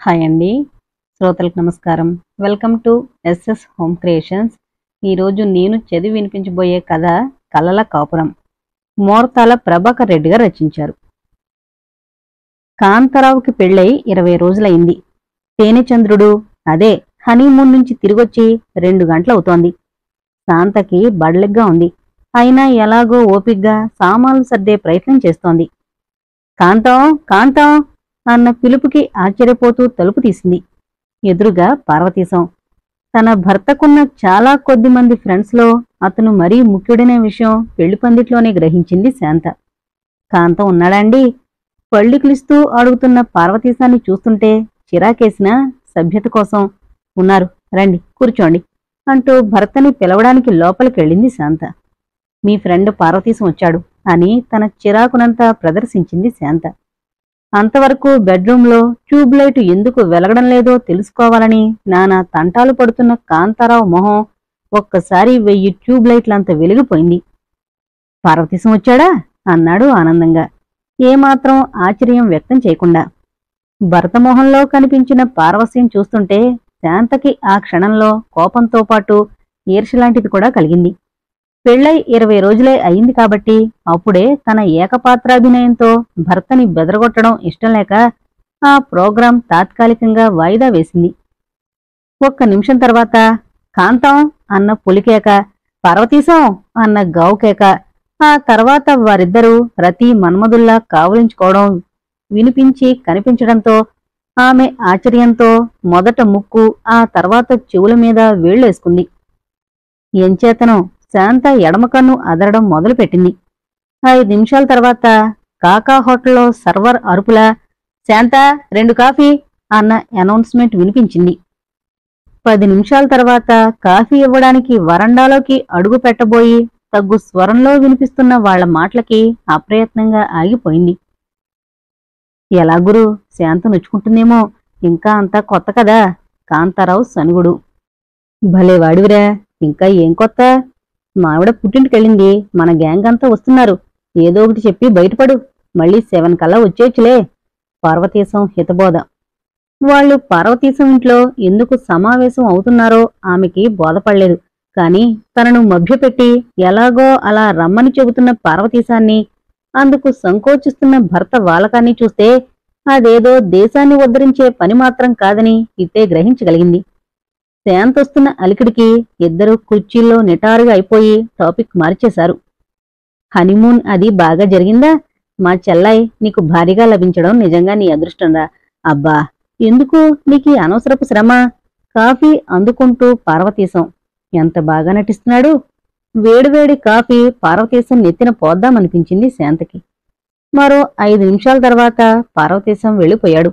hi అండి శ్రోతలకు నమస్కారం welcome to SS home creations ఈరోజు నేను చదివి వినిపించబోయే కథ కలల కాపురం మోర్తాల ప్రభాకర్ రెడ్డి గారు రచించారు కాంతారావుకి పెళ్ళై ఇరవై రోజులైంది తేనెచంద్రుడు అదే హనీమూన్ నుంచి తిరిగొచ్చి రెండు గంటలవుతోంది శాంతకి బడలిగ్గా ఉంది అయినా ఎలాగో ఓపిగ్గా సామాన్లు సర్దే ప్రయత్నం చేస్తోంది కాంతం కాంతం అన్న పిలుపుకి ఆశ్చర్యపోతూ తలుపు తీసింది ఎదురుగా పార్వతీశం తన భర్తకున్న చాలా కొద్ది మంది ఫ్రెండ్స్లో అతను మరీ ముఖ్యుడనే విషయం పెళ్లి పందిట్లోనే గ్రహించింది శాంత కాంతం ఉన్నాడండి పళ్ళికిలిస్తూ అడుగుతున్న పార్వతీశాన్ని చూస్తుంటే చిరాకేసిన సభ్యత కోసం ఉన్నారు రండి కూర్చోండి అంటూ భర్తని పిలవడానికి లోపలికెళ్ళింది శాంత మీ ఫ్రెండ్ పార్వతీశం వచ్చాడు అని తన చిరాకునంతా ప్రదర్శించింది శాంత అంతవరకు బెడ్రూంలో ట్యూబ్ లైట్ ఎందుకు వెలగడం లేదో తెలుసుకోవాలని నానా తంటాలు పడుతున్న కాంతారావు మొహం ఒక్కసారి వెయ్యి ట్యూబ్ లైట్లంత వెలిగిపోయింది పార్వతీశం వచ్చాడా అన్నాడు ఆనందంగా ఏమాత్రం ఆశ్చర్యం వ్యక్తం చేయకుండా భరత మొహంలో కనిపించిన పార్వస్యం చూస్తుంటే శాంతకి ఆ క్షణంలో కోపంతో పాటు ఈర్షలాంటిది కూడా కలిగింది పెళ్ళై ఇరవై రోజులే అయింది కాబట్టి అప్పుడే తన ఏకపాత్రాభినయంతో భర్తని బెదరగొట్టడం ఇష్టం లేక ఆ ప్రోగ్రాం తాత్కాలికంగా వాయిదా వేసింది ఒక్క నిమిషం తర్వాత కాంతం అన్న పులికేక పార్వతీశం అన్న గావుకేక ఆ తర్వాత వారిద్దరూ రతి మన్మధుల్లా కావలించుకోవడం వినిపించి కనిపించడంతో ఆమె ఆశ్చర్యంతో మొదట ముక్కు ఆ తర్వాత చెవుల మీద వేళ్లేసుకుంది ఎంచేతనం శాంత ఎడమ కన్ను అదరడం మొదలుపెట్టింది ఐదు నిమిషాల తర్వాత కాకా హోటల్లో సర్వర్ అరుపుల శాంత రెండు కాఫీ అన్న అనౌన్స్మెంట్ వినిపించింది పది నిమిషాల తర్వాత కాఫీ ఇవ్వడానికి వరండాలోకి అడుగు పెట్టబోయి తగ్గు స్వరంలో వినిపిస్తున్న వాళ్ల మాటలకి అప్రయత్నంగా ఆగిపోయింది ఎలా గురు శాంత నొచ్చుకుంటుందేమో ఇంకా అంతా కొత్త కదా కాంతారావు సనుగుడు భలే వాడివిరా ఇంకా ఏం కొత్త మావిడ పుట్టింటికెళ్ళింది మన గ్యాంగ్ అంతా వస్తున్నారు ఏదో ఒకటి చెప్పి బయటపడు మళ్ళీ సెవెన్ కల్లా వచ్చేయచ్చులే పార్వతీశం హితబోధ వాళ్ళు పార్వతీశం ఇంట్లో ఎందుకు సమావేశం అవుతున్నారో ఆమెకి బోధపడలేదు కాని తనను మభ్యపెట్టి ఎలాగో అలా రమ్మని చెబుతున్న పార్వతీశాన్ని అందుకు సంకోచిస్తున్న భర్త వాలకాన్ని చూస్తే అదేదో దేశాన్ని ఉద్ధరించే పని మాత్రం కాదని ఇట్టే గ్రహించగలిగింది శాంతొస్తున్న అలికిడికి ఇద్దరు కుర్చీల్లో నిటారుగా అయిపోయి టాపిక్ మార్చేశారు హనీమూన్ అది బాగా జరిగిందా మా చెల్లాయి నీకు భారీగా లభించడం నిజంగా నీ అదృష్టంరా అబ్బా ఎందుకు నీకు ఈ అనవసరపు శ్రమ కాఫీ అందుకుంటూ పార్వతీశం ఎంత బాగా నటిస్తున్నాడు వేడివేడి కాఫీ పార్వతీశం నెత్తిన పోద్దామనిపించింది శాంతకి మరో ఐదు నిమిషాల తర్వాత పార్వతీశం వెళ్ళిపోయాడు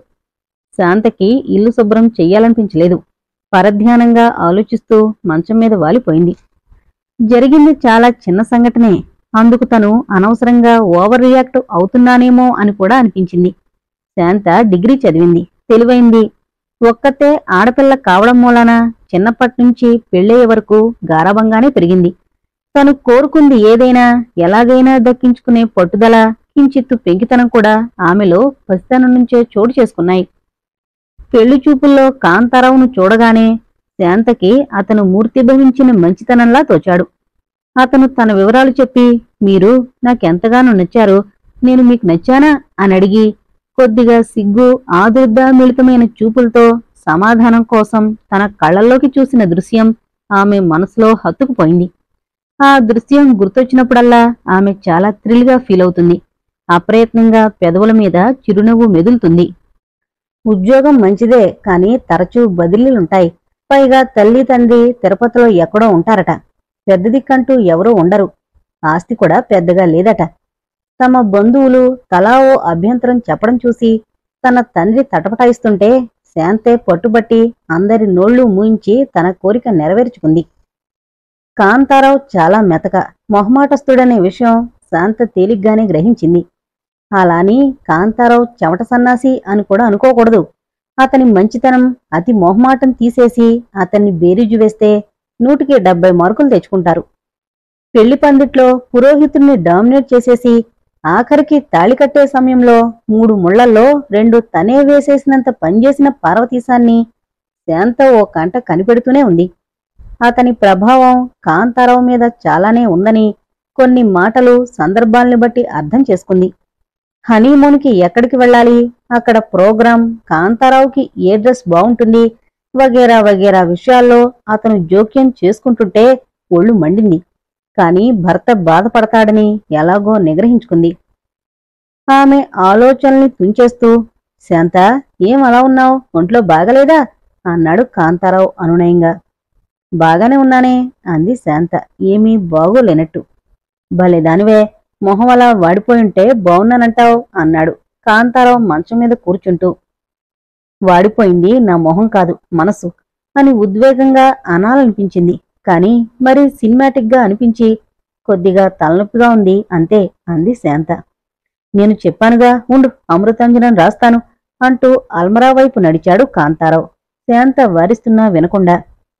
శాంతకి ఇల్లు శుభ్రం చెయ్యాలనిపించలేదు పరధ్యానంగా ఆలోచిస్తూ మంచం మీద వాలిపోయింది జరిగింది చాలా చిన్న సంఘటనే అందుకు తను అనవసరంగా ఓవర్ రియాక్ట్ అవుతున్నానేమో అని కూడా అనిపించింది శాంత డిగ్రీ చదివింది తెలివైంది ఒక్కతే ఆడపిల్ల కావడం మూలాన చిన్నప్పటి నుంచి పెళ్ళయ్యే వరకు గారాబంగానే పెరిగింది తను కోరుకుంది ఏదైనా ఎలాగైనా దక్కించుకునే పట్టుదల కించిత్తు పెంకితనం కూడా ఆమెలో పసితనం నుంచే చోటు చేసుకున్నాయి పెళ్లి చూపుల్లో కాంతారావును చూడగానే శాంతకి అతను మూర్తిభవించిన మంచితనంలా తోచాడు అతను తన వివరాలు చెప్పి మీరు నాకెంతగానో నచ్చారు నేను మీకు నచ్చానా అని అడిగి కొద్దిగా సిగ్గు ఆదుర్ద మిళితమైన చూపులతో సమాధానం కోసం తన కళ్ళల్లోకి చూసిన దృశ్యం ఆమె మనసులో హత్తుకుపోయింది ఆ దృశ్యం గుర్తొచ్చినప్పుడల్లా ఆమె చాలా థ్రిల్గా ఫీల్ అవుతుంది అప్రయత్నంగా పెదవుల మీద చిరునవ్వు మెదులుతుంది ఉద్యోగం మంచిదే కానీ తరచూ బదిలీలుంటాయి పైగా తల్లి తండ్రి తిరుపతిలో ఎక్కడో ఉంటారట పెద్ద దిక్కంటూ ఎవరూ ఉండరు ఆస్తి కూడా పెద్దగా లేదట తమ బంధువులు తలా ఓ అభ్యంతరం చెప్పడం చూసి తన తండ్రి తటపటాయిస్తుంటే శాంతే పట్టుబట్టి అందరి నోళ్లు మూయించి తన కోరిక నెరవేర్చుకుంది కాంతారావు చాలా మెతక మొహమాటస్తుడనే విషయం శాంత తేలిగ్గానే గ్రహించింది అలాని కాంతారావు చెమట సన్నాసి అని కూడా అనుకోకూడదు అతని మంచితనం అతి మొహమాటం తీసేసి అతన్ని బేరీజు వేస్తే నూటికి డెబ్బై మార్కులు తెచ్చుకుంటారు పెళ్లి పందిట్లో పురోహితుడిని డామినేట్ చేసేసి ఆఖరికి తాళి కట్టే సమయంలో మూడు ముళ్లల్లో రెండు తనే వేసేసినంత పనిచేసిన పార్వతీశాన్ని శాంత ఓ కంట కనిపెడుతూనే ఉంది అతని ప్రభావం కాంతారావు మీద చాలానే ఉందని కొన్ని మాటలు సందర్భాల్ని బట్టి అర్థం చేసుకుంది హనీమూన్కి ఎక్కడికి వెళ్ళాలి అక్కడ ప్రోగ్రాం కాంతారావుకి ఏ డ్రెస్ బాగుంటుంది వగేరా వగేరా విషయాల్లో అతను జోక్యం చేసుకుంటుంటే ఒళ్ళు మండింది కాని భర్త బాధపడతాడని ఎలాగో నిగ్రహించుకుంది ఆమె ఆలోచనల్ని తుంచేస్తూ శాంత ఏం అలా ఉన్నావు ఒంట్లో బాగలేదా అన్నాడు కాంతారావు అనునయంగా బాగానే ఉన్నానే అంది శాంత ఏమీ బాగోలేనట్టు భలే దానివే మొహం అలా వాడిపోయింటే బాగున్నానంటావు అన్నాడు కాంతారావు మంచం మీద కూర్చుంటూ వాడిపోయింది నా మొహం కాదు మనసు అని ఉద్వేగంగా అనాలనిపించింది కాని మరి సినిమాటిక్గా అనిపించి కొద్దిగా తలనొప్పిగా ఉంది అంతే అంది శాంత నేను చెప్పానుగా ఉండు అమృతాంజనం రాస్తాను అంటూ అల్మరా వైపు నడిచాడు కాంతారావు శాంత వారిస్తున్నా వినకుండా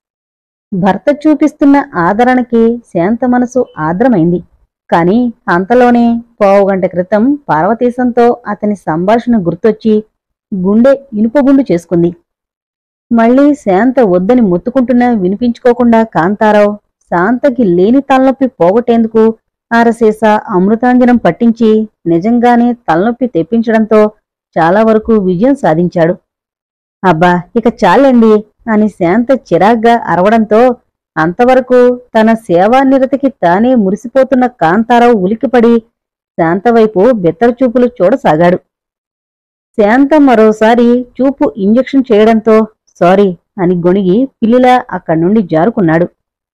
భర్త చూపిస్తున్న ఆదరణకి శాంత మనసు ఆర్ద్రమైంది కాని అంతలోనే పావుగంట క్రితం పార్వతీశంతో అతని సంభాషణ గుర్తొచ్చి గుండె ఇనుపగుండు చేసుకుంది మళ్ళీ శాంత వద్దని మొత్తుకుంటున్నా వినిపించుకోకుండా కాంతారావు శాంతకి లేని తలనొప్పి పోగొట్టేందుకు అరసీస అమృతాంజనం పట్టించి నిజంగానే తలనొప్పి తెప్పించడంతో చాలా వరకు విజయం సాధించాడు అబ్బా ఇక చాలండి అని శాంత చిరాగ్గా అరవడంతో అంతవరకు తన సేవానిరతికి తానే మురిసిపోతున్న కాంతారావు ఉలికిపడి శాంత వైపు బెత్తరచూపులు చూడసాగాడు శాంత మరోసారి చూపు ఇంజెక్షన్ చేయడంతో సారీ అని గొణిగి పిల్లిలా అక్కడి నుండి జారుకున్నాడు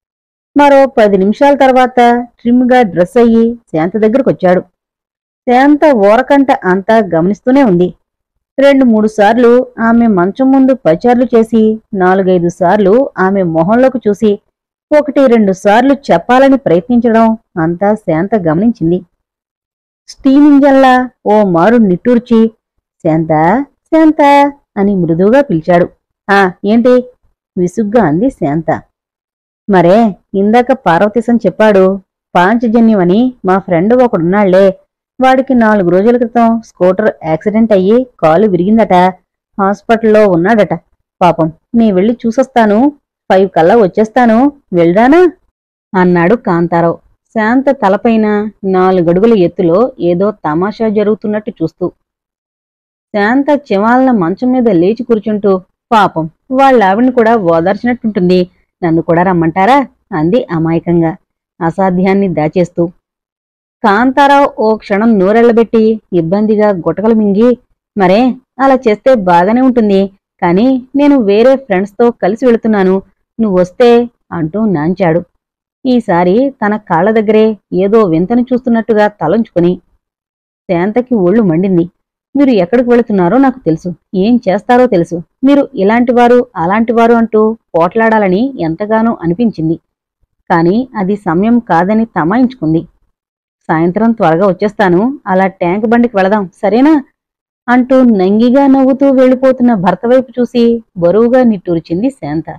మరో పది నిమిషాల తర్వాత ట్రిమ్గా డ్రెస్ అయ్యి శాంత దగ్గరకొచ్చాడు శాంత ఓరకంట అంతా గమనిస్తూనే ఉంది రెండు మూడు సార్లు ఆమె మంచం ముందు పచార్లు చేసి నాలుగైదు సార్లు ఆమె మొహంలోకి చూసి ఒకటి రెండు సార్లు చెప్పాలని ప్రయత్నించడం అంతా శాంత గమనించింది స్టీమ్ ఇంజన్లా ఓ మారు నిట్టూర్చి శాంత శాంత అని మృదువుగా పిలిచాడు ఆ ఏంటి విసుగ్గా అంది శాంత మరే ఇందాక పార్వతీశం చెప్పాడు పాంచజన్యం అని మా ఫ్రెండ్ ఒకడున్నాళ్లే వాడికి నాలుగు రోజుల క్రితం స్కూటర్ యాక్సిడెంట్ అయ్యి కాలు విరిగిందట హాస్పిటల్లో ఉన్నాడట పాపం నీ వెళ్ళి చూసొస్తాను ఫైవ్ కల్లా వచ్చేస్తాను వెళ్దానా అన్నాడు కాంతారావు శాంత తలపైన నాలుగడుగుల ఎత్తులో ఏదో తమాషా జరుగుతున్నట్టు చూస్తూ శాంత చివాలన మంచం మీద లేచి కూర్చుంటూ పాపం వాళ్ళ ఆవిడని కూడా ఓదార్చినట్టుంటుంది నన్ను కూడా రమ్మంటారా అంది అమాయకంగా అసాధ్యాన్ని దాచేస్తూ కాంతారావు ఓ క్షణం నూరెళ్లబెట్టి ఇబ్బందిగా గుటకలు మింగి మరే అలా చేస్తే బాగానే ఉంటుంది కానీ నేను వేరే ఫ్రెండ్స్తో కలిసి వెళుతున్నాను నువ్వొస్తే అంటూ నాంచాడు ఈసారి తన కాళ్ళ దగ్గరే ఏదో వింతను చూస్తున్నట్టుగా తలంచుకుని శాంతకి ఒళ్ళు మండింది మీరు ఎక్కడికి వెళుతున్నారో నాకు తెలుసు ఏం చేస్తారో తెలుసు మీరు ఇలాంటివారు అలాంటివారు అంటూ పోట్లాడాలని ఎంతగానో అనిపించింది కాని అది సమయం కాదని తమాయించుకుంది సాయంత్రం త్వరగా వచ్చేస్తాను అలా ట్యాంక్ బండికి వెళదాం సరేనా అంటూ నంగిగా నవ్వుతూ వెళ్ళిపోతున్న భర్త వైపు చూసి బరువుగా నిట్టూర్చింది శాంత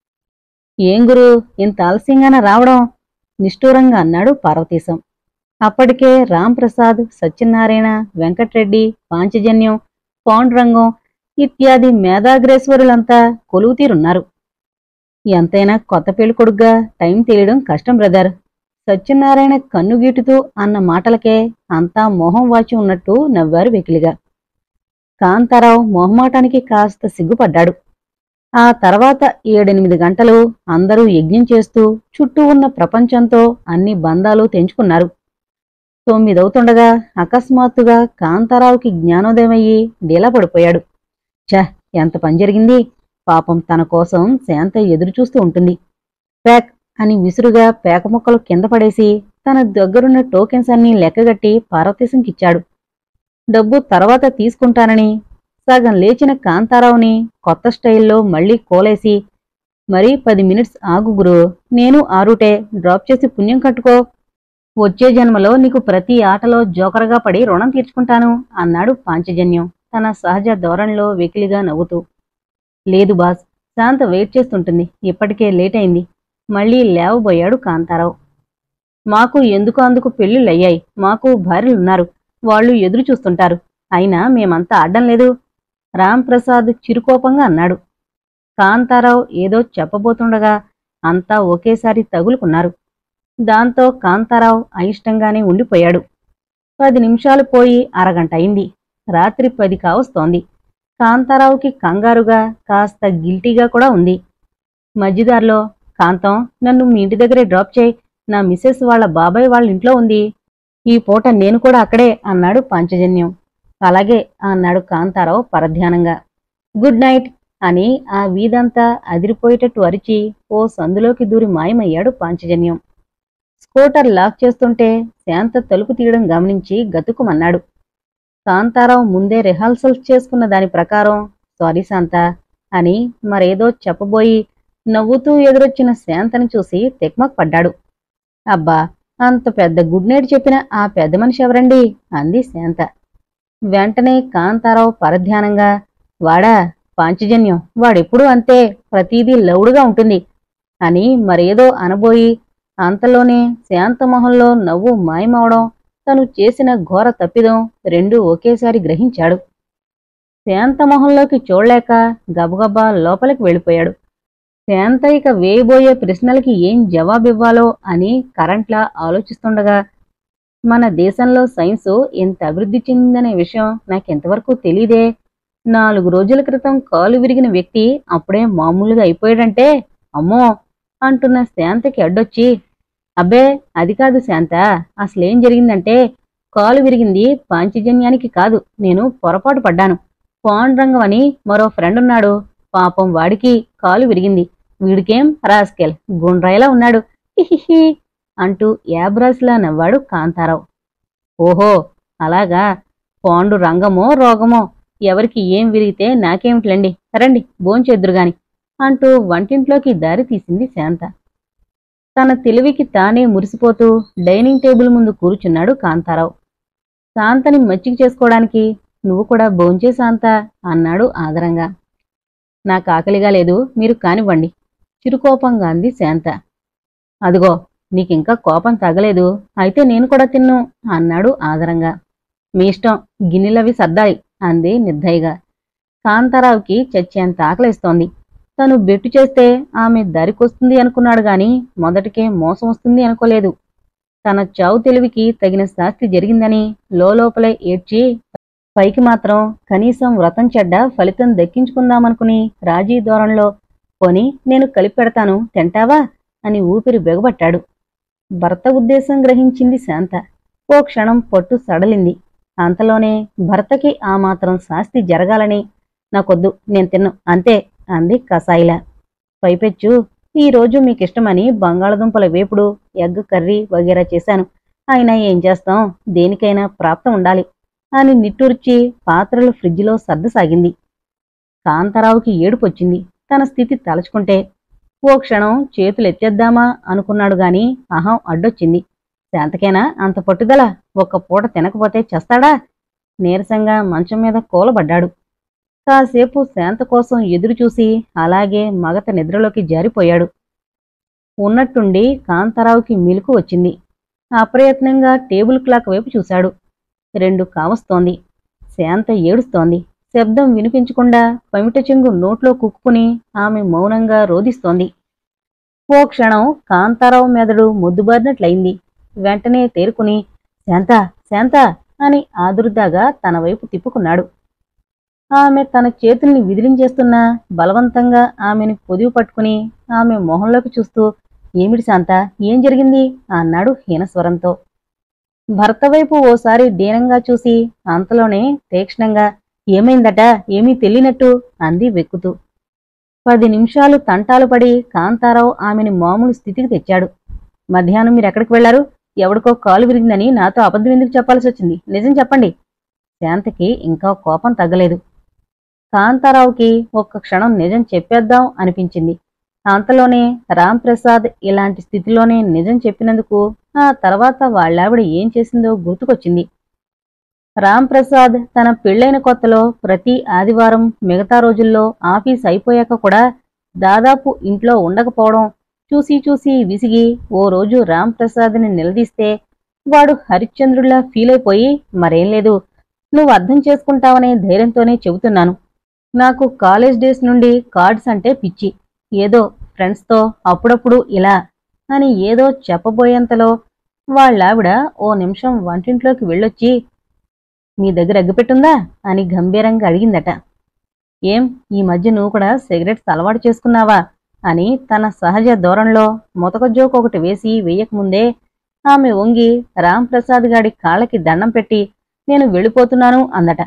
ఏం గురు ఇంత ఆలస్యంగాన రావడం నిష్ఠూరంగా అన్నాడు పార్వతీశం అప్పటికే రాంప్రసాద్ సత్యనారాయణ వెంకట్రెడ్డి పాంచజన్యం పాండురంగం ఇత్యాది మేధాగ్రేశ్వరులంతా కొలువు తీరున్నారు ఎంతైనా కొత్త పెళ్ళికొడుగ్గా టైం తెలియడం కష్టం బ్రదర్ సత్యనారాయణ కన్నుగీటుతూ అన్న మాటలకే అంతా మొహం వాచి ఉన్నట్టు నవ్వారు వెకిలిగా కాంతారావు మొహమాటానికి కాస్త సిగ్గుపడ్డాడు ఆ తర్వాత ఏడెనిమిది గంటలు అందరూ యజ్ఞం చేస్తూ చుట్టూ ఉన్న ప్రపంచంతో అన్ని బంధాలు తెంచుకున్నారు తొమ్మిదవుతుండగా అకస్మాత్తుగా కాంతారావుకి జ్ఞానోదయమయ్యి డీలా పడిపోయాడు ఛ ఎంత పని జరిగింది పాపం తన కోసం శాంత ఎదురుచూస్తూ ఉంటుంది ప్యాక్ అని విసురుగా పేక ముక్కలు కింద పడేసి తన దగ్గరున్న టోకెన్స్ అన్నీ లెక్కగట్టి పార్వతీశంకిచ్చాడు డబ్బు తర్వాత తీసుకుంటానని సగం లేచిన కాంతారావుని కొత్త స్టైల్లో మళ్ళీ కోలేసి మరీ పది మినిట్స్ ఆగు గురు నేను ఆరుటే డ్రాప్ చేసి పుణ్యం కట్టుకో వచ్చే జన్మలో నీకు ప్రతి ఆటలో జోకరగా పడి రుణం తీర్చుకుంటాను అన్నాడు పాంచజన్యం తన సహజ ధోరణిలో వెకిలిగా నవ్వుతూ లేదు బాస్ శాంత వెయిట్ చేస్తుంటుంది ఇప్పటికే లేట్ అయింది మళ్ళీ లేవబోయాడు కాంతారావు మాకు ఎందుకు అందుకు పెళ్లిళ్ళయ్యాయి మాకు భార్యలున్నారు వాళ్ళు ఎదురు చూస్తుంటారు అయినా మేమంతా అడ్డం లేదు రాంప్రసాద్ చిరుకోపంగా అన్నాడు కాంతారావు ఏదో చెప్పబోతుండగా అంతా ఒకేసారి తగులుకున్నారు దాంతో కాంతారావు అయిష్టంగానే ఉండిపోయాడు పది నిమిషాలు పోయి అరగంట అయింది రాత్రి పది కావస్తోంది కాంతారావుకి కంగారుగా కాస్త గిల్టీగా కూడా ఉంది మధ్యదారిలో కాంతం నన్ను మీ ఇంటి దగ్గరే డ్రాప్ చేయి నా మిసెస్ వాళ్ళ బాబాయ్ వాళ్ళ ఇంట్లో ఉంది ఈ పూట నేను కూడా అక్కడే అన్నాడు పాంచజన్యం అలాగే అన్నాడు కాంతారావు పరధ్యానంగా గుడ్ నైట్ అని ఆ వీధంతా అదిరిపోయేటట్టు అరిచి ఓ సందులోకి దూరి మాయమయ్యాడు పాంచజన్యం స్కూటర్ లాక్ చేస్తుంటే శాంత తలుపు తీయడం గమనించి గతుకుమన్నాడు కాంతారావు ముందే రిహార్సల్స్ చేసుకున్న దాని ప్రకారం సారీ శాంత అని మరేదో చెప్పబోయి నవ్వుతూ ఎదురొచ్చిన శాంతని చూసి తెక్మక్ పడ్డాడు అబ్బా అంత పెద్ద గుడ్ నైట్ చెప్పిన ఆ పెద్ద మనిషి ఎవరండి అంది శాంత వెంటనే కాంతారావు పరధ్యానంగా వాడా పాంచజన్యం వాడెప్పుడూ అంతే ప్రతీదీ లౌడుగా ఉంటుంది అని మరేదో అనబోయి అంతలోనే శాంతమొహంలో నవ్వు మాయమవడం తను చేసిన ఘోర తప్పిదం రెండూ ఒకేసారి గ్రహించాడు శాంతమొహంలోకి చూడలేక గబగబా లోపలికి వెళ్ళిపోయాడు శాంత ఇక వేయబోయే ప్రశ్నలకి ఏం జవాబివ్వాలో అని కరెంట్లా ఆలోచిస్తుండగా మన దేశంలో సైన్సు ఎంత అభివృద్ధి చెందిందనే విషయం నాకెంతవరకు తెలీదే నాలుగు రోజుల క్రితం కాలు విరిగిన వ్యక్తి అప్పుడే మామూలుగా అయిపోయాడంటే అమ్మో అంటున్న శాంతకి అడ్డొచ్చి అబ్బే అది కాదు శాంత అసలేం జరిగిందంటే కాలు విరిగింది పాంచజన్యానికి కాదు నేను పొరపాటు పడ్డాను పాండ్రంగం అని మరో ఫ్రెండ్ ఉన్నాడు పాపం వాడికి కాలు విరిగింది వీడికేం రాస్కెల్ గుండ్రాయిలా ఉన్నాడు హిహిహి అంటూ యాబ్రాస్లా నవ్వాడు కాంతారావు ఓహో అలాగా పాండు రంగమో రోగమో ఎవరికి ఏం విరిగితే నాకేమిట్లండి రండి భోంచెద్దురుగాని అంటూ వంటింట్లోకి దారి తీసింది శాంత తన తెలివికి తానే మురిసిపోతూ డైనింగ్ టేబుల్ ముందు కూర్చున్నాడు కాంతారావు శాంతని మచ్చిక చేసుకోవడానికి నువ్వు కూడా భోంచే శాంత అన్నాడు ఆదరంగా నాకు ఆకలిగా లేదు మీరు కానివ్వండి చిరుకోపంగా అంది శాంత అదిగో నీకింకా కోపం తగలేదు అయితే నేను కూడా తిన్ను అన్నాడు ఆదరంగా మీ ఇష్టం గిన్నెలవి సర్దాలి అంది నిర్దయగా కాంతారావుకి చచ్చేంత ఆకలిస్తోంది తను బెట్టు చేస్తే ఆమె దరికొస్తుంది అనుకున్నాడు గాని మొదటికే మోసం వస్తుంది అనుకోలేదు తన చావు తెలివికి తగిన శాస్తి జరిగిందని లోపలే ఏడ్చి పైకి మాత్రం కనీసం వ్రతం చెడ్డ ఫలితం దక్కించుకుందామనుకుని రాజీ ధోరణిలో పోని నేను కలిపి పెడతాను తింటావా అని ఊపిరి బెగబట్టాడు భర్త ఉద్దేశం గ్రహించింది శాంత ఓ క్షణం పట్టు సడలింది అంతలోనే భర్తకి ఆ మాత్రం శాస్తి జరగాలని నాకొద్దు నేను తిన్ను అంతే అంది కసాయిలా పైపెచ్చు ఈ రోజు మీకిష్టమని బంగాళదుంపల వేపుడు ఎగ్ కర్రీ వగేరా చేశాను అయినా ఏం చేస్తాం దేనికైనా ప్రాప్తం ఉండాలి అని నిట్టూర్చి పాత్రలు ఫ్రిడ్జిలో సర్దసాగింది కాంతారావుకి ఏడుపొచ్చింది తన స్థితి తలుచుకుంటే ఓ క్షణం చేతులెత్తేద్దామా అనుకున్నాడు గాని అహం అడ్డొచ్చింది శాంతకేనా అంత పట్టుదల ఒక్క పూట తినకపోతే చేస్తాడా నీరసంగా మంచం మీద కూలబడ్డాడు కాసేపు శాంత కోసం ఎదురుచూసి అలాగే మగత నిద్రలోకి జారిపోయాడు ఉన్నట్టుండి కాంతారావుకి మిలుకు వచ్చింది అప్రయత్నంగా టేబుల్ క్లాక్ వైపు చూశాడు రెండు కావస్తోంది శాంత ఏడుస్తోంది శబ్దం వినిపించకుండా పమిట చెంగు నోట్లో కుక్కుని ఆమె మౌనంగా రోదిస్తోంది ఓ క్షణం కాంతారావు మెదడు మొద్దుబారినట్లయింది వెంటనే తేరుకుని శాంత శాంత అని ఆదుర్దాగా తన వైపు తిప్పుకున్నాడు ఆమె తన చేతుల్ని విదిలించేస్తున్నా బలవంతంగా ఆమెని పొదివి పట్టుకుని ఆమె మొహంలోకి చూస్తూ ఏమిటి శాంత ఏం జరిగింది అన్నాడు హీనస్వరంతో భర్త వైపు ఓసారి దీనంగా చూసి అంతలోనే తీక్ష్ణంగా ఏమైందట ఏమీ తెలియనట్టు అంది వెక్కుతూ పది నిమిషాలు తంటాలు పడి కాంతారావు ఆమెని మామూలు స్థితికి తెచ్చాడు మధ్యాహ్నం మీరు ఎక్కడికి వెళ్లారు ఎవడికో కాలు విరిగిందని నాతో అబద్ధం ఎందుకు చెప్పాల్సి వచ్చింది నిజం చెప్పండి శాంతకి ఇంకా కోపం తగ్గలేదు కాంతారావుకి ఒక్క క్షణం నిజం చెప్పేద్దాం అనిపించింది అంతలోనే రాంప్రసాద్ ఇలాంటి స్థితిలోనే నిజం చెప్పినందుకు ఆ తర్వాత వాళ్ళావిడ ఏం చేసిందో గుర్తుకొచ్చింది రాంప్రసాద్ తన పెళ్ళైన కొత్తలో ప్రతి ఆదివారం మిగతా రోజుల్లో ఆఫీస్ అయిపోయాక కూడా దాదాపు ఇంట్లో ఉండకపోవడం చూసి చూసి విసిగి ఓ రోజు రాంప్రసాద్ని నిలదీస్తే వాడు హరిశ్చంద్రుడిలా ఫీల్ అయిపోయి మరేం లేదు నువ్వు అర్థం చేసుకుంటావనే ధైర్యంతోనే చెబుతున్నాను నాకు కాలేజ్ డేస్ నుండి కార్డ్స్ అంటే పిచ్చి ఏదో ఫ్రెండ్స్తో అప్పుడప్పుడు ఇలా అని ఏదో చెప్పబోయేంతలో వాళ్ళావిడ ఓ నిమిషం వంటింట్లోకి వెళ్ళొచ్చి మీ దగ్గర అగ్గిపెట్టుందా అని గంభీరంగా అడిగిందట ఏం ఈ మధ్య నువ్వు కూడా సిగరెట్స్ అలవాటు చేసుకున్నావా అని తన సహజ ధోరణిలో మొతక జోక్ ఒకటి వేసి వేయకముందే ఆమె వంగి రాంప్రసాద్ గాడి కాళ్ళకి దండం పెట్టి నేను వెళ్ళిపోతున్నాను అందట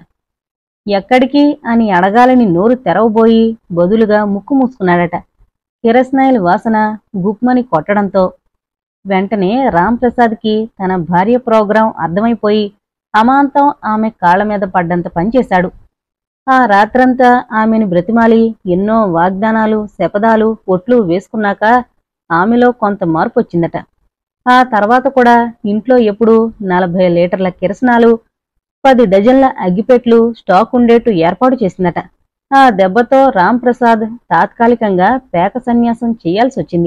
ఎక్కడికి అని అడగాలని నోరు తెరవబోయి బదులుగా ముక్కు మూసుకున్నాడట కిరస్నాయిల్ వాసన గుప్మని కొట్టడంతో వెంటనే రాంప్రసాద్కి తన భార్య ప్రోగ్రాం అర్థమైపోయి అమాంతం ఆమె కాళ్ళ మీద పడ్డంత పనిచేశాడు ఆ రాత్రంతా ఆమెను బ్రతిమాలి ఎన్నో వాగ్దానాలు శపథాలు ఒట్లు వేసుకున్నాక ఆమెలో కొంత మార్పు వచ్చిందట ఆ తర్వాత కూడా ఇంట్లో ఎప్పుడూ నలభై లీటర్ల కిరసనాలు పది డజన్ల అగ్గిపెట్లు స్టాక్ ఉండేట్టు ఏర్పాటు చేసిందట ఆ దెబ్బతో రాంప్రసాద్ తాత్కాలికంగా పేక సన్యాసం చేయాల్సి వచ్చింది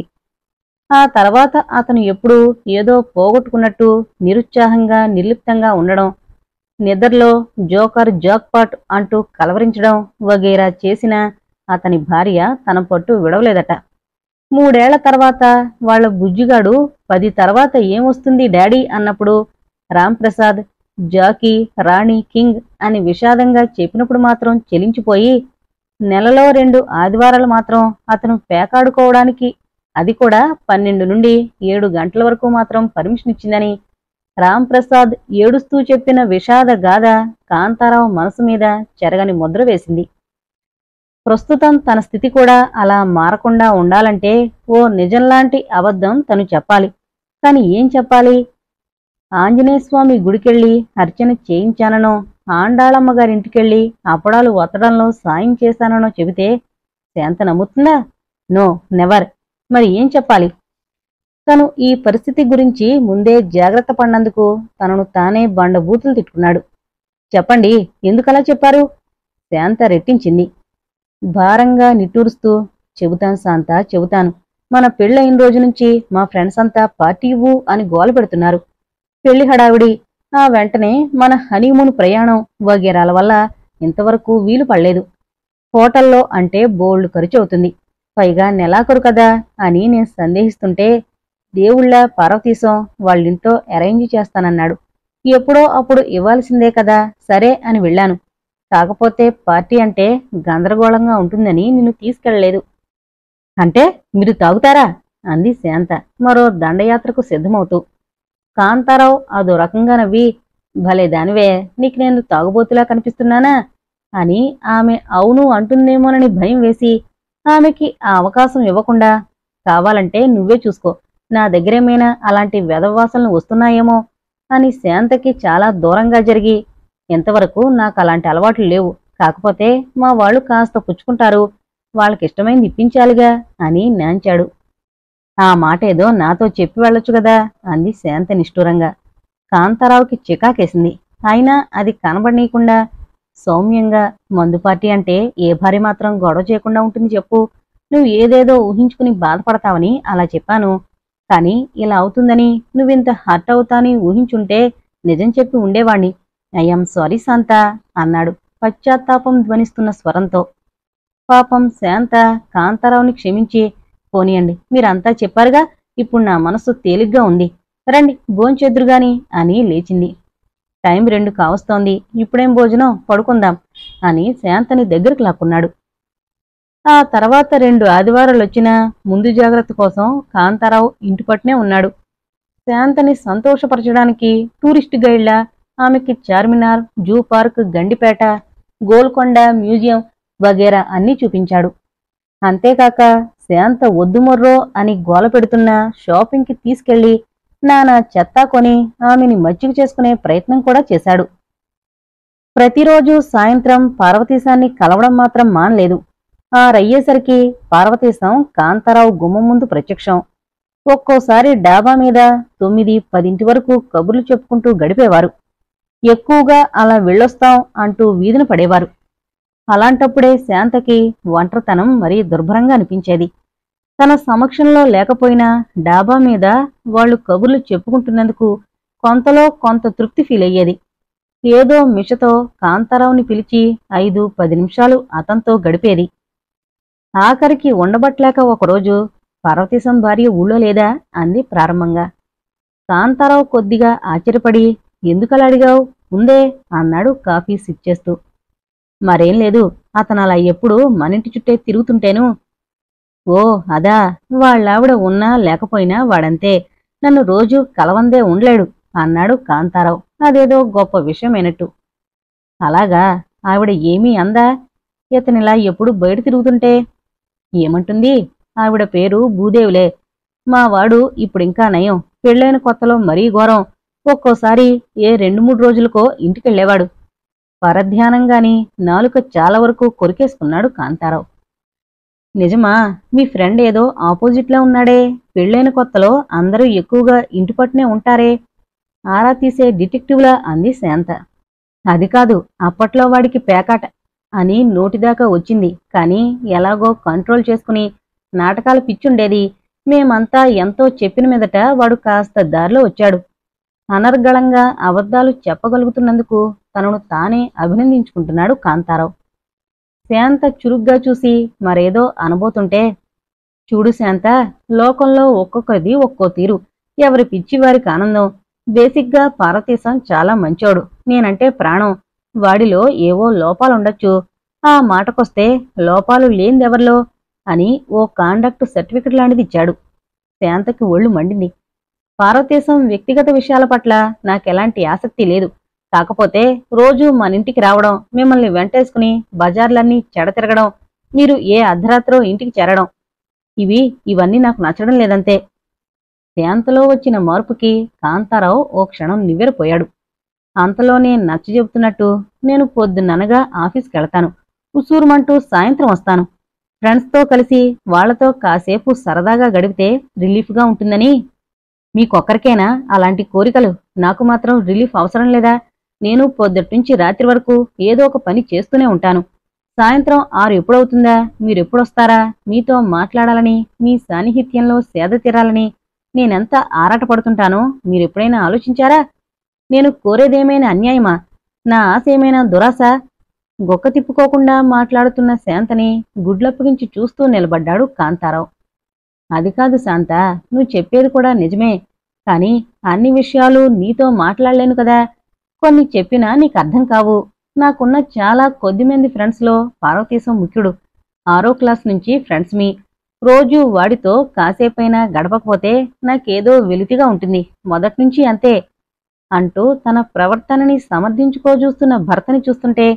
ఆ తర్వాత అతను ఎప్పుడూ ఏదో పోగొట్టుకున్నట్టు నిరుత్సాహంగా నిర్లిప్తంగా ఉండడం నిద్రలో జోకర్ జోక్పాట్ అంటూ కలవరించడం వగైరా చేసిన అతని భార్య తన పట్టు విడవలేదట మూడేళ్ల తర్వాత వాళ్ళ బుజ్జిగాడు పది తర్వాత ఏమొస్తుంది డాడీ అన్నప్పుడు రాంప్రసాద్ జాకీ రాణి కింగ్ అని విషాదంగా చెప్పినప్పుడు మాత్రం చెలించిపోయి నెలలో రెండు ఆదివారాలు మాత్రం అతను పేకాడుకోవడానికి అది కూడా పన్నెండు నుండి ఏడు గంటల వరకు మాత్రం పర్మిషన్ ఇచ్చిందని రాంప్రసాద్ ఏడుస్తూ చెప్పిన విషాద గాథ కాంతారావు మనసు మీద చెరగని ముద్ర వేసింది ప్రస్తుతం తన స్థితి కూడా అలా మారకుండా ఉండాలంటే ఓ నిజంలాంటి అబద్ధం తను చెప్పాలి కాని ఏం చెప్పాలి ఆంజనేయస్వామి గుడికెళ్ళి అర్చన చేయించాననో ఆండాళమ్మ గారింటికెళ్ళి అప్పడాలు వత్తడంలో సాయం చేశాననో చెబితే శాంత నమ్ముతుందా నో నెవర్ మరి ఏం చెప్పాలి తను ఈ పరిస్థితి గురించి ముందే జాగ్రత్త పడినందుకు తనను తానే బండబూతులు తిట్టుకున్నాడు చెప్పండి ఎందుకలా చెప్పారు శాంత రెట్టించింది భారంగా నిట్టూరుస్తూ చెబుతాను శాంత చెబుతాను మన పెళ్ళయిన రోజు నుంచి మా ఫ్రెండ్స్ అంతా పార్టీ ఇవ్వు అని గోల పెడుతున్నారు పెళ్లి హడావిడి ఆ వెంటనే మన హనీమూన్ ప్రయాణం వగేరాల వల్ల ఇంతవరకు వీలు పడలేదు హోటల్లో అంటే బోల్డ్ ఖర్చు అవుతుంది పైగా నెలాఖరు కదా అని నేను సందేహిస్తుంటే దేవుళ్ళ పార్వతీశం వాళ్ళింట్లో అరేంజ్ చేస్తానన్నాడు ఎప్పుడో అప్పుడు ఇవ్వాల్సిందే కదా సరే అని వెళ్ళాను కాకపోతే పార్టీ అంటే గందరగోళంగా ఉంటుందని నిన్ను తీసుకెళ్లలేదు అంటే మీరు తాగుతారా అంది శాంత మరో దండయాత్రకు సిద్ధమవుతూ కాంతారావు అదో రకంగా నవ్వి భలే దానివే నీకు నేను తాగుబోతులా కనిపిస్తున్నానా అని ఆమె అవును అంటుందేమోనని భయం వేసి ఆమెకి ఆ అవకాశం ఇవ్వకుండా కావాలంటే నువ్వే చూసుకో నా దగ్గరేమైనా అలాంటి వెధవాసనలు వస్తున్నాయేమో అని శాంతకి చాలా దూరంగా జరిగి ఎంతవరకు నాకు అలాంటి అలవాట్లు లేవు కాకపోతే మా వాళ్ళు కాస్త పుచ్చుకుంటారు వాళ్ళకిష్టమైంది ఇప్పించాలిగా అని నాంచాడు ఆ మాట ఏదో నాతో చెప్పి వెళ్ళొచ్చు కదా అంది శాంత నిష్ఠూరంగా కాంతారావుకి చికాకేసింది అయినా అది కనబడనీయకుండా సౌమ్యంగా మందు పార్టీ అంటే ఏ భార్య మాత్రం గొడవ చేయకుండా ఉంటుంది చెప్పు నువ్వు ఏదేదో ఊహించుకుని బాధపడతావని అలా చెప్పాను కానీ ఇలా అవుతుందని నువ్వింత హర్ట్ అవుతాని ఊహించుంటే నిజం చెప్పి ఉండేవాణ్ణి ఐఎమ్ సారీ శాంత అన్నాడు పశ్చాత్తాపం ధ్వనిస్తున్న స్వరంతో పాపం శాంత కాంతారావుని క్షమించి పోనీయండి మీరంతా చెప్పారుగా ఇప్పుడు నా మనసు తేలిగ్గా ఉంది రండి భోంచెద్దురుగాని అని లేచింది టైం రెండు కావస్తోంది ఇప్పుడేం భోజనం పడుకుందాం అని శాంతని దగ్గరకు లాక్కున్నాడు ఆ తర్వాత రెండు ఆదివారాలొచ్చినా ముందు జాగ్రత్త కోసం కాంతారావు ఇంటి పట్టునే ఉన్నాడు శాంతని సంతోషపరచడానికి టూరిస్ట్ గైడ్ల ఆమెకి Charminar zoo park Gandipet Golconda museum వగేరా అన్నీ చూపించాడు అంతేకాక శాంత వద్దుమొర్రో అని గోల పెడుతున్న షాపింగ్కి తీసుకెళ్లి నానా చెత్తా కొని ఆమెని మచ్చిక చేసుకునే ప్రయత్నం కూడా చేశాడు ప్రతిరోజు సాయంత్రం పార్వతీశాన్ని కలవడం మాత్రం మానలేదు ఆ రయ్యేసరికి పార్వతీశం కాంతారావు గుమ్మం ముందు ప్రత్యక్షం ఒక్కోసారి డాబా మీద తొమ్మిది పదింటి వరకు కబుర్లు చెప్పుకుంటూ గడిపేవారు ఎక్కువగా అలా వెళ్ళొస్తాం అంటూ వీధిన పడేవారు అలాంటప్పుడే శాంతకి ఒంటరితనం మరీ దుర్భరంగా అనిపించేది తన సమక్షంలో లేకపోయినా డాబా మీద వాళ్ళు కబుర్లు చెప్పుకుంటున్నందుకు కొంతలో కొంత తృప్తి ఫీల్ అయ్యేది ఏదో మిషతో కాంతారావుని పిలిచి ఐదు పది నిమిషాలు అతనితో గడిపేది ఆఖరికి ఉండబట్లేక ఒకరోజు పార్వతీశం భార్య ఊళ్ళో లేదా అంది ప్రారంభంగా కాంతారావు కొద్దిగా ఆశ్చర్యపడి ఎందుకలా అడిగావు ఉందే అన్నాడు కాఫీ సిప్ చేస్తూ మరేం లేదు అతను అలా ఎప్పుడు మనింటి చుట్టే తిరుగుతుంటేను ఓ అదా వాళ్ళావిడ ఉన్నా లేకపోయినా వాడంతే నన్ను రోజూ కలవందే ఉండలేడు అన్నాడు కాంతారావు అదేదో గొప్ప విషయమైనట్టు అలాగా ఆవిడ ఏమీ అందా ఇతనిలా ఎప్పుడు బయట తిరుగుతుంటే ఏమంటుంది ఆవిడ పేరు భూదేవులే మా వాడు ఇప్పుడింకా నయం పెళ్ళైన కొత్తలో మరీ ఘోరం ఒక్కోసారి ఏ రెండు మూడు రోజులకో ఇంటికెళ్ళేవాడు పరధ్యానంగాని నాలుక చాలా వరకు కొరికేసుకున్నాడు కాంతారావు నిజమా మీ ఫ్రెండ్ ఏదో ఆపోజిట్లో ఉన్నాడే పెళ్ళైన కొత్తలో అందరూ ఎక్కువగా ఇంటి పట్టునే ఉంటారే ఆరా తీసే డిటెక్టివ్లా అంది శాంత అది కాదు అప్పట్లో వాడికి పేకాట అని నోటిదాకా వచ్చింది కానీ ఎలాగో కంట్రోల్ చేసుకుని నాటకాలు పిచ్చుండేది మేమంతా ఎంతో చెప్పిన మీదట వాడు కాస్త దారిలో వచ్చాడు అనర్గళంగా అబద్ధాలు చెప్పగలుగుతున్నందుకు తనను తానే అభినందించుకుంటున్నాడు కాంతారావు శాంత చురుగ్గా చూసి మరేదో అనబోతుంటే చూడు శాంత లోకంలో ఒక్కొక్కరిది ఒక్కో తీరు ఎవరి పిచ్చి వారికి ఆనందం బేసిక్గా పార్వతీశం చాలా మంచోడు నేనంటే ప్రాణం వాడిలో ఏవో లోపాలుండొచ్చు ఆ మాటకొస్తే లోపాలు లేనిదెవర్లో అని ఓ కాండక్ట్ సర్టిఫికెట్ లాంటిది ఇచ్చాడు శాంతకి ఒళ్ళు మండింది పార్వతీశం వ్యక్తిగత విషయాల పట్ల నాకెలాంటి ఆసక్తి లేదు కాకపోతే రోజు మన ఇంటికి రావడం మిమ్మల్ని వెంటేసుకుని బజార్లన్నీ చెడతిరగడం మీరు ఏ అర్ధరాత్రో ఇంటికి చేరడం ఇవి ఇవన్నీ నాకు నచ్చడం లేదంతే శాంతలో వచ్చిన మార్పుకి కాంతారావు ఓ క్షణం నివ్వెరపోయాడు అంతలోనే నచ్చ చెబుతున్నట్టు నేను పొద్దున్ననగా ఆఫీస్కి వెళతాను ఉసూరుమంటూ సాయంత్రం వస్తాను ఫ్రెండ్స్తో కలిసి వాళ్లతో కాసేపు సరదాగా గడిపితే రిలీఫ్గా ఉంటుందని మీకొక్కరికేనా అలాంటి కోరికలు నాకు మాత్రం రిలీఫ్ అవసరం లేదా నేను పొద్దుట్నుంచి రాత్రి వరకు ఏదో ఒక పని చేస్తూనే ఉంటాను సాయంత్రం ఆరు ఎప్పుడవుతుందా మీరెప్పుడొస్తారా మీతో మాట్లాడాలని మీ సాన్నిహిత్యంలో సేద తీరాలని నేనెంత ఆరాటపడుతుంటానో మీరెప్పుడైనా ఆలోచించారా నేను కోరేదేమైనా అన్యాయమా నా ఆశ ఏమైనా దురాశ గొక్క తిప్పుకోకుండా మాట్లాడుతున్న శాంతని గుడ్లప్పగించి చూస్తూ నిలబడ్డాడు కాంతారావు అది కాదు శాంత నువ్వు చెప్పేది కూడా నిజమే కానీ అన్ని విషయాలు నీతో మాట్లాడలేను కదా కొన్ని చెప్పినా నీకు అర్థం కావు నాకున్న చాలా కొద్దిమంది ఫ్రెండ్స్లో పార్వతీశం ముఖ్యుడు ఆరో క్లాస్ నుంచి ఫ్రెండ్స్ మీ రోజు వాడితో కాసేపైనా గడపకపోతే నాకేదో వెలితిగా ఉంటుంది మొదట్నుంచి అంతే అంటూ తన ప్రవర్తనని సమర్థించుకోజూస్తున్న భర్తని చూస్తుంటే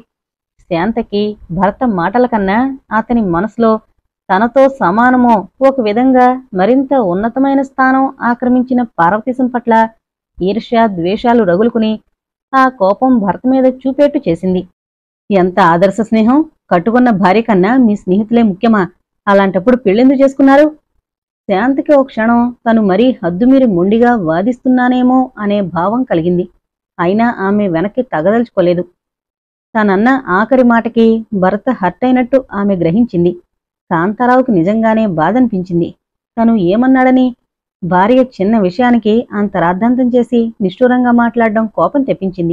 శాంతకి భర్త మాటల కన్నా అతని మనసులో తనతో సమానమో ఒక విధంగా మరింత ఉన్నతమైన స్థానం ఆక్రమించిన పార్వతీశం పట్ల ఈర్ష్య ద్వేషాలు రగులుకుని ఆ కోపం భర్త మీద చూపేట్టు చేసింది ఎంత ఆదర్శ స్నేహం కట్టుకున్న భార్య కన్నా మీ స్నేహితులే ముఖ్యమా అలాంటప్పుడు పెళ్ళెందుకు చేసుకున్నారు శాంతికి ఓ క్షణం తను మరీ హద్దుమీరి మొండిగా వాదిస్తున్నానేమో అనే భావం కలిగింది అయినా ఆమె వెనక్కి తగదలుచుకోలేదు తనన్న ఆఖరి మాటకి భర్త హర్ట్ అయినట్టు ఆమె గ్రహించింది కాంతారావుకి నిజంగానే బాధనిపించింది తను ఏమన్నాడని భార్య చిన్న విషయానికి అంత రాద్ధాంతం చేసి నిష్ఠూరంగా మాట్లాడడం కోపం తెప్పించింది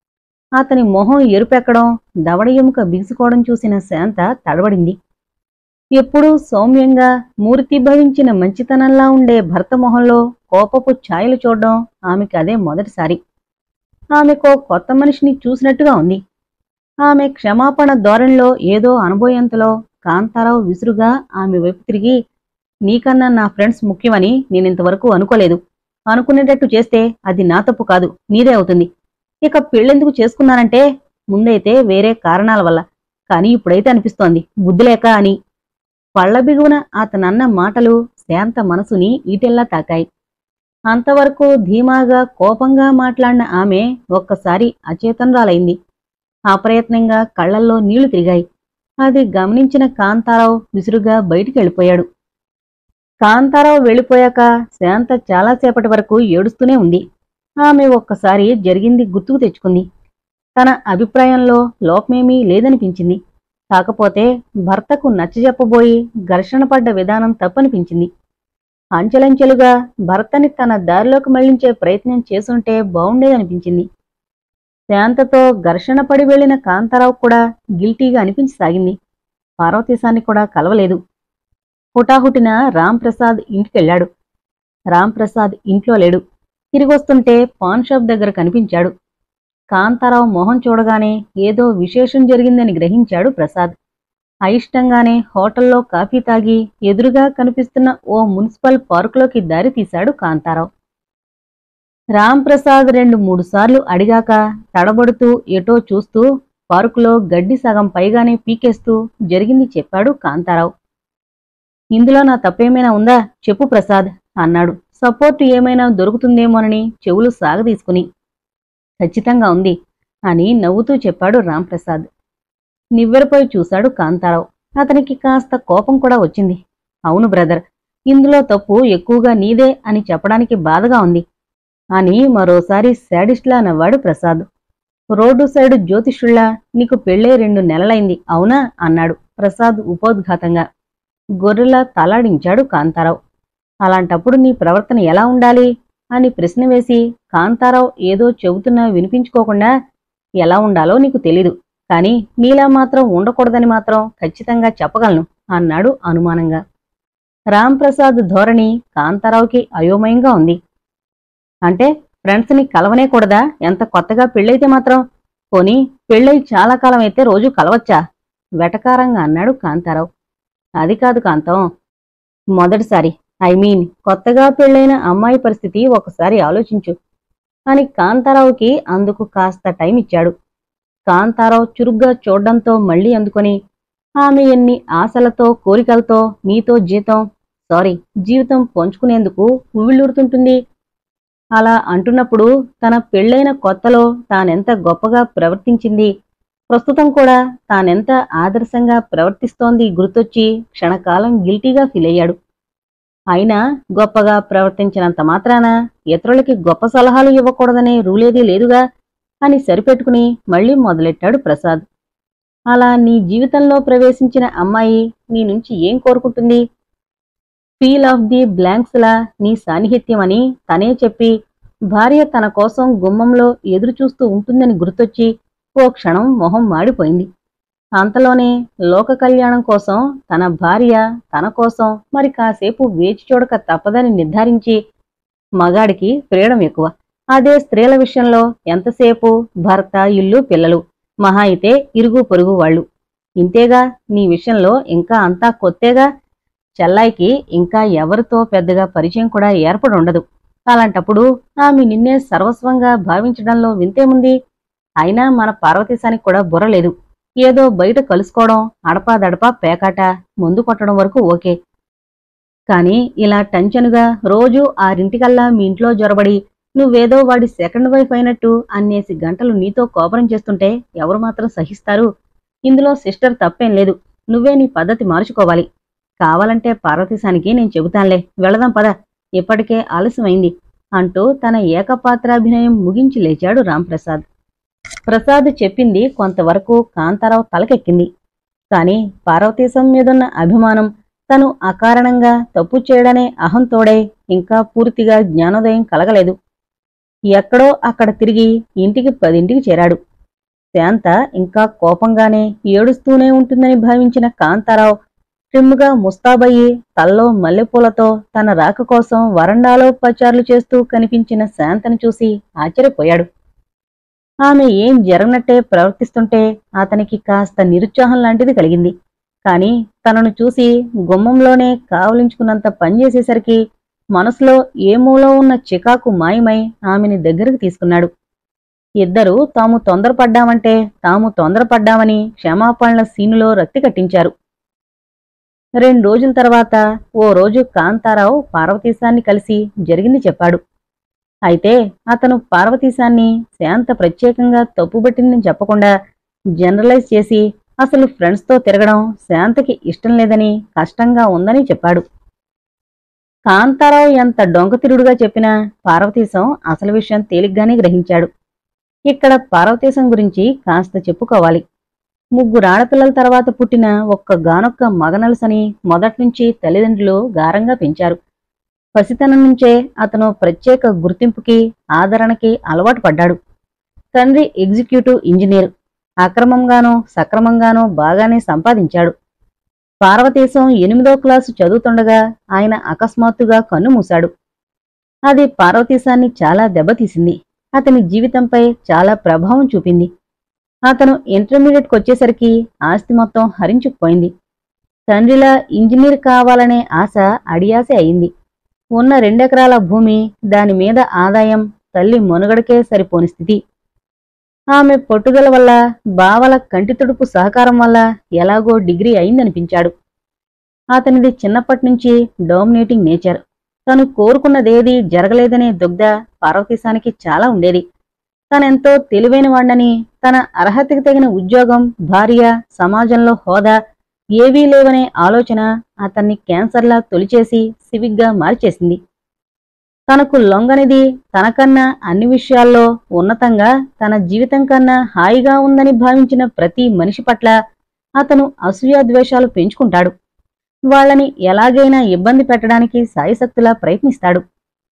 అతని మొహం ఎరుపెక్కడం దవడ ఎముక బిగుసుకోవడం చూసిన శాంత తడబడింది ఎప్పుడూ సౌమ్యంగా మూర్తిభవించిన మంచితనంలా ఉండే భర్త మొహంలో కోపపు ఛాయలు చూడడం ఆమెకి అదే మొదటిసారి ఆమెకో కొత్త మనిషిని చూసినట్టుగా ఉంది ఆమె క్షమాపణ ధోరణిలో ఏదో అనుభోయంతలో కాంతారావు విసురుగా ఆమె వైపు తిరిగి నీకన్నా నా ఫ్రెండ్స్ ముఖ్యమని నేనింతవరకు అనుకోలేదు అనుకునేటట్టు చేస్తే అది నా తప్పు కాదు నీదే అవుతుంది ఇక పెళ్ళెందుకు చేసుకున్నానంటే ముందైతే వేరే కారణాల వల్ల కానీ ఇప్పుడైతే అనిపిస్తోంది బుద్ధిలేక అని పళ్ళ బిగువున అతనన్న మాటలు శాంత మనసుని ఈటెల్లా తాకాయి అంతవరకు ధీమాగా కోపంగా మాట్లాడిన ఆమె ఒక్కసారి అచేతనురాలైంది అప్రయత్నంగా కళ్ళల్లో నీళ్లు తిరిగాయి అది గమనించిన కాంతారావు విసురుగా బయటికి వెళ్ళిపోయాడు కాంతారావు వెళ్ళిపోయాక శాంత చాలాసేపటి వరకు ఏడుస్తూనే ఉంది ఆమె ఒక్కసారి జరిగింది గుర్తుకు తెచ్చుకుంది తన అభిప్రాయంలో లోపమేమీ లేదనిపించింది కాకపోతే భర్తకు నచ్చజెప్పబోయి ఘర్షణ పడ్డ విధానం తప్పనిపించింది అంచెలంచెలుగా భర్తని తన దారిలోకి మళ్లించే ప్రయత్నం చేసుంటే బావుండేదనిపించింది శాంతతో ఘర్షణ పడి వెళ్లిన కాంతారావు కూడా గిల్టీగా అనిపించసాగింది పార్వతీశాన్ని కూడా కలవలేదు హుటాహుటిన రాంప్రసాద్ ఇంటికెళ్ళాడు రాంప్రసాద్ ఇంట్లో లేడు తిరిగొస్తుంటే పాన్ షాప్ దగ్గర కనిపించాడు కాంతారావు మొహం చూడగానే ఏదో విశేషం జరిగిందని గ్రహించాడు ప్రసాద్ అయిష్టంగానే హోటల్లో కాఫీ తాగి ఎదురుగా కనిపిస్తున్న ఓ మున్సిపల్ పార్కులోకి దారి తీశాడు కాంతారావు రాంప్రసాద్ రెండు మూడు సార్లు అడిగాక తడబడుతూ ఎటో చూస్తూ పార్కులో గడ్డి సగం పైగానే పీకేస్తూ జరిగింది చెప్పాడు కాంతారావు ఇందులో నా తప్పేమైనా ఉందా చెప్పు ప్రసాద్ అన్నాడు సపోర్ట్ ఏమైనా దొరుకుతుందేమోనని చెవులు సాగదీసుకుని ఖచ్చితంగా ఉంది అని నవ్వుతూ చెప్పాడు రాంప్రసాద్ నివ్వెరపోయి చూశాడు కాంతారావు అతనికి కాస్త కోపం కూడా వచ్చింది అవును బ్రదర్ ఇందులో తప్పు ఎక్కువగా నీదే అని చెప్పడానికి బాధగా ఉంది అని మరోసారి శాడిస్ట్లా నవ్వాడు ప్రసాద్ రోడ్డు సైడు జ్యోతిషుల్లా నీకు పెళ్ళే రెండు నెలలైంది అవునా అన్నాడు ప్రసాద్ ఉపోద్ఘాతంగా గొర్రెలా తలాడించాడు కాంతారావు అలాంటప్పుడు నీ ప్రవర్తన ఎలా ఉండాలి అని ప్రశ్న వేసి కాంతారావు ఏదో చెబుతున్నా వినిపించుకోకుండా ఎలా ఉండాలో నీకు తెలీదు కాని నీలా మాత్రం ఉండకూడదని మాత్రం ఖచ్చితంగా చెప్పగలను అన్నాడు అనుమానంగా రాంప్రసాద్ ధోరణి కాంతారావుకి అయోమయంగా ఉంది అంటే ఫ్రెండ్స్ని కలవనే కూడదా ఎంత కొత్తగా పెళ్ళైతే మాత్రం పోనీ పెళ్ళై చాలా కాలం అయితే రోజు కలవచ్చా వెటకారంగా అన్నాడు కాంతారావు అది కాదు కాంతం మొదటిసారి ఐ మీన్ కొత్తగా పెళ్ళైన అమ్మాయి పరిస్థితి ఒకసారి ఆలోచించు అని కాంతారావుకి అందుకు కాస్త టైం ఇచ్చాడు కాంతారావు చురుగ్గా చూడ్డంతో మళ్ళీ అందుకొని ఆమె ఎన్ని ఆశలతో కోరికలతో నీతో జీతం సారీ జీవితం పంచుకునేందుకు ఉవ్విళ్ళూరుతుంటుంది అలా అంటున్నప్పుడు తన పెళ్ళైన కొత్తలో తానెంత గొప్పగా ప్రవర్తించింది ప్రస్తుతం కూడా తానెంత ఆదర్శంగా ప్రవర్తిస్తోంది గుర్తొచ్చి క్షణకాలం గిల్టీగా ఫీల్ అయ్యాడు అయినా గొప్పగా ప్రవర్తించినంత మాత్రాన ఇతరులకి గొప్ప సలహాలు ఇవ్వకూడదనే రూలేదీ లేదుగా అని సరిపెట్టుకుని మళ్ళీ మొదలెట్టాడు ప్రసాద్ అలా నీ జీవితంలో ప్రవేశించిన అమ్మాయి నీ నుంచి ఏం కోరుకుంటుంది ఫీల్ ఆఫ్ ది బ్లాంక్స్లా నీ సాన్నిహిత్యమని తనే చెప్పి భార్య తన కోసం గుమ్మంలో ఎదురు చూస్తూ ఉంటుందని గుర్తొచ్చి ఓ క్షణం మొహం మాడిపోయింది అంతలోనే లోక కళ్యాణం కోసం తన భార్య తన కోసం మరి కాసేపు వేచి చూడక తప్పదని నిర్ధారించి మగాడికి ఫ్రీడమ్ ఎక్కువ అదే స్త్రీల విషయంలో ఎంతసేపు భర్త ఇల్లు పిల్లలు మహా అయితే ఇరుగు పొరుగు వాళ్ళు ఇంతేగా నీ విషయంలో ఇంకా అంతా కొత్తేగా చెల్లాయికి ఇంకా ఎవరితో పెద్దగా పరిచయం కూడా ఏర్పడి ఉండదు అలాంటప్పుడు ఆమె నిన్నే సర్వస్వంగా భావించడంలో వింతేముంది అయినా మన పార్వతీశానికి కూడా బుర్ర లేదు ఏదో బయట కలుసుకోవడం అడపాదడపా పేకాట ముందు కొట్టడం వరకు ఓకే కానీ ఇలా టెన్షన్గా రోజూ ఆరింటికల్లా మీ ఇంట్లో జొరబడి నువ్వేదో వాడి సెకండ్ వైఫ్ అయినట్టు అన్నేసి గంటలు నీతో కోపరం చేస్తుంటే ఎవరు మాత్రం సహిస్తారు ఇందులో సిస్టర్ తప్పేం లేదు నువ్వే నీ పద్ధతి మార్చుకోవాలి కావాలంటే పార్వతీశానికి నేను చెబుతానులే వెళదాం పద ఇప్పటికే ఆలస్యమైంది అంటూ తన ఏకపాత్రాభినయం ముగించి లేచాడు రాంప్రసాద్ ప్రసాద్ చెప్పింది కొంతవరకు కాంతారావు తలకెక్కింది కాని పార్వతీశం మీదున్న అభిమానం తను అకారణంగా తప్పు చేయడనే అహంతోడే ఇంకా పూర్తిగా జ్ఞానోదయం కలగలేదు ఎక్కడో అక్కడ తిరిగి ఇంటికి పదింటికి చేరాడు శాంత ఇంకా కోపంగానే ఏడుస్తూనే ఉంటుందని భావించిన కాంతారావు ట్రిమ్గా ముస్తాబయ్యి తల్లో మల్లెపూలతో తన రాక కోసం వరండాలో పచార్లు చేస్తూ కనిపించిన శాంతను చూసి ఆశ్చర్యపోయాడు ఆమె ఏం జరగనట్టే ప్రవర్తిస్తుంటే అతనికి కాస్త నిరుత్సాహం లాంటిది కలిగింది కాని తనను చూసి గుమ్మంలోనే కావలించుకున్నంత పనిచేసేసరికి మనసులో ఏ మూలో ఉన్న చికాకు మాయమై ఆమెని దగ్గరకు తీసుకున్నాడు ఇద్దరూ తాము తొందరపడ్డామంటే తాము తొందరపడ్డామని క్షమాపణల సీనులో రక్తి కట్టించారు రెండు రోజుల తర్వాత ఓ రోజు కాంతారావు పార్వతీశాన్ని కలిసి జరిగింది చెప్పాడు అయితే అతను పార్వతీశాన్ని శాంత ప్రత్యేకంగా తప్పుబట్టిందని చెప్పకుండా జనరలైజ్ చేసి అసలు ఫ్రెండ్స్తో తిరగడం శాంతకి ఇష్టం లేదని కష్టంగా ఉందని చెప్పాడు కాంతారావు ఎంత డొంకతిరుడుగా చెప్పినా పార్వతీశం అసలు విషయం తేలిగ్గానే గ్రహించాడు ఇక్కడ పార్వతీశం గురించి కాస్త చెప్పుకోవాలి ముగ్గురు ఆడపిల్లల తర్వాత పుట్టిన ఒక్క గానొక్క మగనలుసని మొదట్నుంచి తల్లిదండ్రులు గారంగా పెంచారు పసితనం నుంచే అతను ప్రత్యేక గుర్తింపుకి ఆదరణకి అలవాటు పడ్డాడు తండ్రి ఎగ్జిక్యూటివ్ ఇంజనీర్ అక్రమంగానో సక్రమంగానో బాగానే సంపాదించాడు పార్వతీశం ఎనిమిదో క్లాసు చదువుతుండగా ఆయన అకస్మాత్తుగా కన్ను మూశాడు అది పార్వతీశాన్ని చాలా దెబ్బతీసింది అతని జీవితంపై చాలా ప్రభావం చూపింది అతను ఇంటర్మీడియట్కి వచ్చేసరికి ఆస్తి మొత్తం హరించుకుపోయింది తండ్రిలా ఇంజనీర్ కావాలనే ఆశ అడియాసే అయింది ఉన్న రెండెకరాల భూమి దాని మీద ఆదాయం తల్లి మనుగడకే సరిపోని స్థితి ఆమె పట్టుదల వల్ల బావల కంటితుడుపు సహకారం వల్ల ఎలాగో డిగ్రీ అయిందనిపించాడు అతనిది చిన్నప్పటినుంచి డామినేటింగ్ నేచర్ తను కోరుకున్నదేదీ జరగలేదనే దుగ్ధ పార్వతీశానికి చాలా ఉండేది తనెంతో తెలివైన వాణ్ణని తన అర్హతకి తగిన ఉద్యోగం భార్య సమాజంలో హోదా ఏవీ లేవనే ఆలోచన అతన్ని క్యాన్సర్లా తొలిచేసి సివిగ్గా మార్చేసింది తనకు లొంగనిది తనకన్నా అన్ని విషయాల్లో ఉన్నతంగా తన జీవితం కన్నా హాయిగా ఉందని భావించిన ప్రతి మనిషి పట్ల అతను అసూయాద్వేషాలు పెంచుకుంటాడు వాళ్ళని ఎలాగైనా ఇబ్బంది పెట్టడానికి సాయశక్తులా ప్రయత్నిస్తాడు